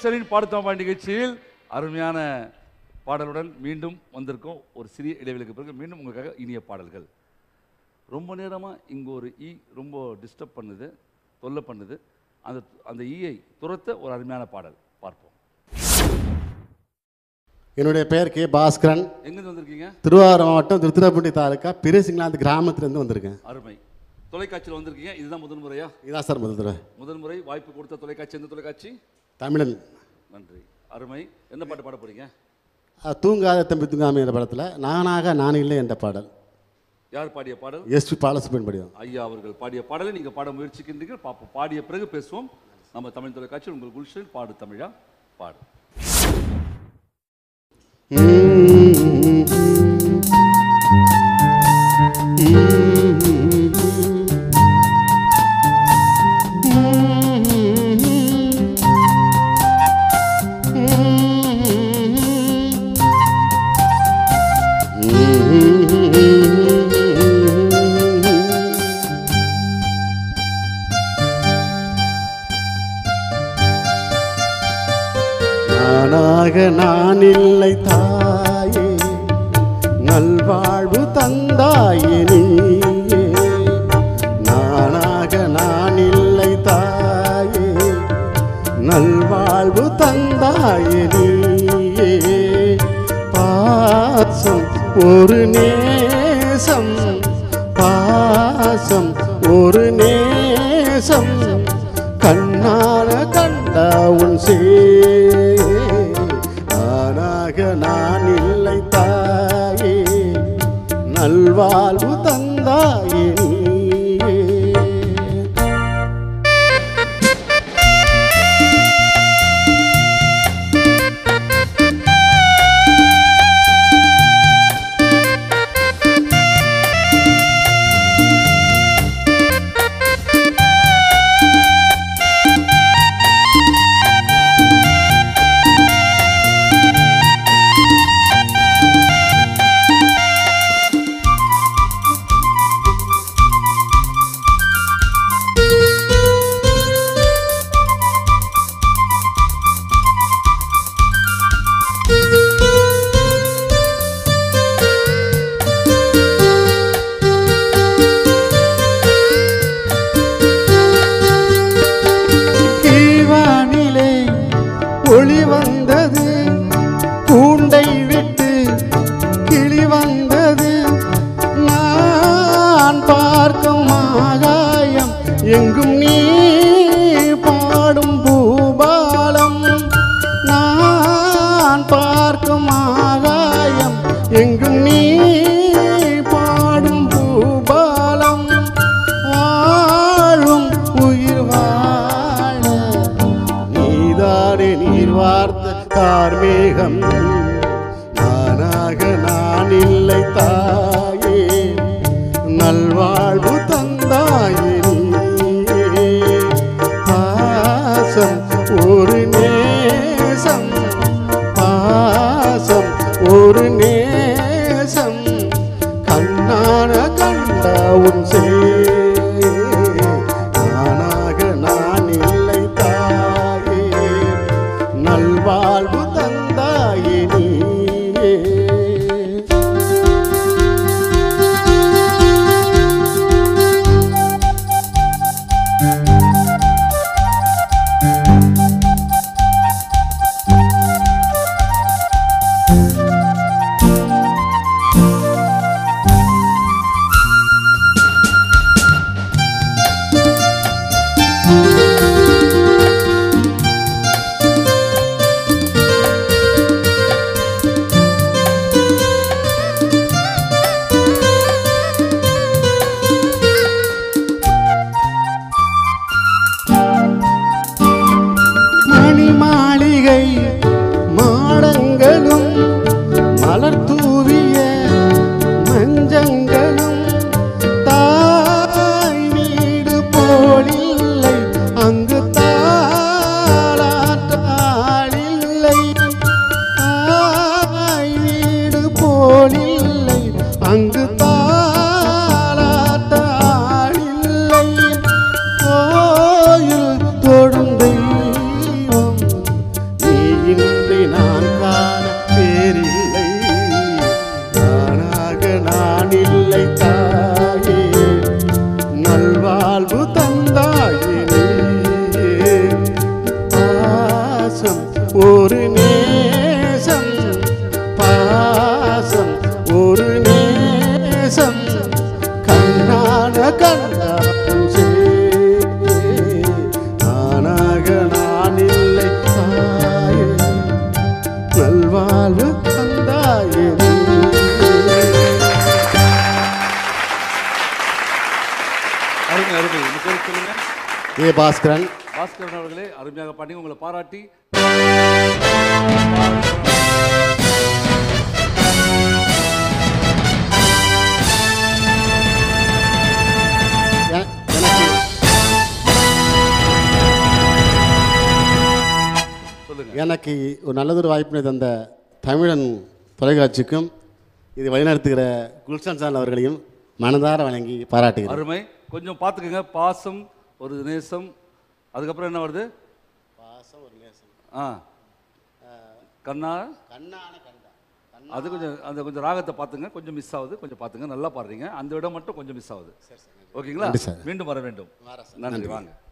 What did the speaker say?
குல்ஷனின் பாடுத்தமா நிகழ்ச்சியில் அருமையான பாடலுடன் மீண்டும் வந்திருக்கோம் ஒரு சிறிய இடைவெளிக்கு பிறகு மீண்டும் உங்களுக்காக இனிய பாடல்கள் ரொம்ப நேரமாக இங்கே ஒரு ஈ ரொம்ப டிஸ்டர்ப் பண்ணுது தொல்லை பண்ணுது அந்த அந்த ஈயை துரத்த ஒரு அருமையான பாடல் பார்ப்போம் என்னுடைய பெயர் கே பாஸ்கரன் எங்கேருந்து வந்திருக்கீங்க திருவாரூர் மாவட்டம் திருத்துறைப்பூண்டி தாலுக்கா பெரியசிங்களாந்து கிராமத்துலேருந்து வந்திருக்கேன் அருமை தொலைக்காட்சியில் வந்திருக்கீங்க இதுதான் முதல் முறையா இதான் சார் முதல் தடவை முதல் முறை வாய்ப்பு கொடுத்த தொலைக்காட்சி எந்த தொலைக்காட்சி தமிழன் நன்றி அருமை என்ன பாட்டு பாட போறீங்க அஹ், தூங்காத தம்பி தூங்காமி என்ற படத்தில் நானாக நான் இல்லை என்ற பாடல் யார் பாடிய பாடல் எஸ் பி பாலசுப்ரன் படியும் ஐயா அவர்கள் பாடிய பாடலை நீங்க பாட முயற்சிக்கின்றீர்கள் பார்ப்போம் பாடிய பிறகு பேசுவோம் நம்ம தமிழ் தொலைக்காட்சியில் உங்கள் குல்ஷன் பாடு தமிழா பாடு நானாக நான் இல்லை தாயே நல்வாழ்வு தந்தாயே நீயே நானாக நான் இல்லை தாயே நல்வாழ்வு தந்தாயே நீயே பாசம் ஒரு நேசம் பாசம் ஒரு நேசம் கண்ணான கண்ட உன் சே நானாக நான் இல்லை தாயே நல்வாழ்வு தந்தாயே நீயே கீழ்வானிலே ஒளி வந்தது கூண்டை விட்டு கிளி வந்தது நான் பார்க்கும் ஆகாயம் எங்கும் நீ பாடும் பூபாலம் நான் பார்க்கும் ஆகாயம் எங்கும் நீ பாடும் பூபாலம் வாழும் உயிர் வாழ நீதானே நீர் வார்த்த கார்மேகம் நானாக நான் இல்லை தாயே நல்வாழ்வு தந்தாயே நீயே. பாசம் ஒரு நேசம் பாசம் ஒரு நேசம் கண்ணான கண்ட உன் சே நானாக நான் இல்லை தாயே நல்வாழ்வு தந்தாயே நீயே மணி மாளிகை மாடங்களும் மலர் தூவிய மஞ்சங்களும் தாய் வீடு போலில்லை அங்கு தாளாற்றாளில்லை தாய் வீடு போலில்லை அங்கு தாளாற்றாளில்லை கோயில் தொடும் தெய்வம் இல்லை நானாக நான் இல்லை தாயே நல்வாழ்வு தந்தாயே நீயே பாசம் ஒரு நேசம் பாசம் ஒரு நேசம் கண்ணான கண்டாலும் சரி நானாக நான் இல்லை தாயே நல்வாழ்வு தந்தாயே அருமை அருமை உங்க பேர் சொல்லுங்க ஏ பாஸ்கரன் பாஸ்கரன் அவர்களே அருமையாக பாடி உங்களை பாராட்டி எ- எனக்கு சொல்லுங்க எனக்கு ஒரு நல்லதொரு வாய்ப்பினை தந்த தமிழன் தொலைக்காட்சிக்கும் இது வழிநடத்துகிற குல்ஷன் சான் அவர்களையும் மனதார வணங்கி பாராட்டுகிறேன் அருமை கொஞ்சம் பார்த்துக்கோங்க பாசம் ஒரு நேசம் அதுக்கப்புறம் என்ன வருது ஆ கண்ணா கண்ணான கண்டா அது கொஞ்சம் அந்த கொஞ்சம் ராகத்தை பார்த்துங்க கொஞ்சம் மிஸ் ஆகுது கொஞ்சம் பார்த்துங்க நல்லா பாடுறீங்க அந்த இடம் மட்டும் கொஞ்சம் மிஸ் ஆகுது ஓகேங்களா நன்றி சார். மீண்டும் வர வேண்டும் நன்றி வாங்க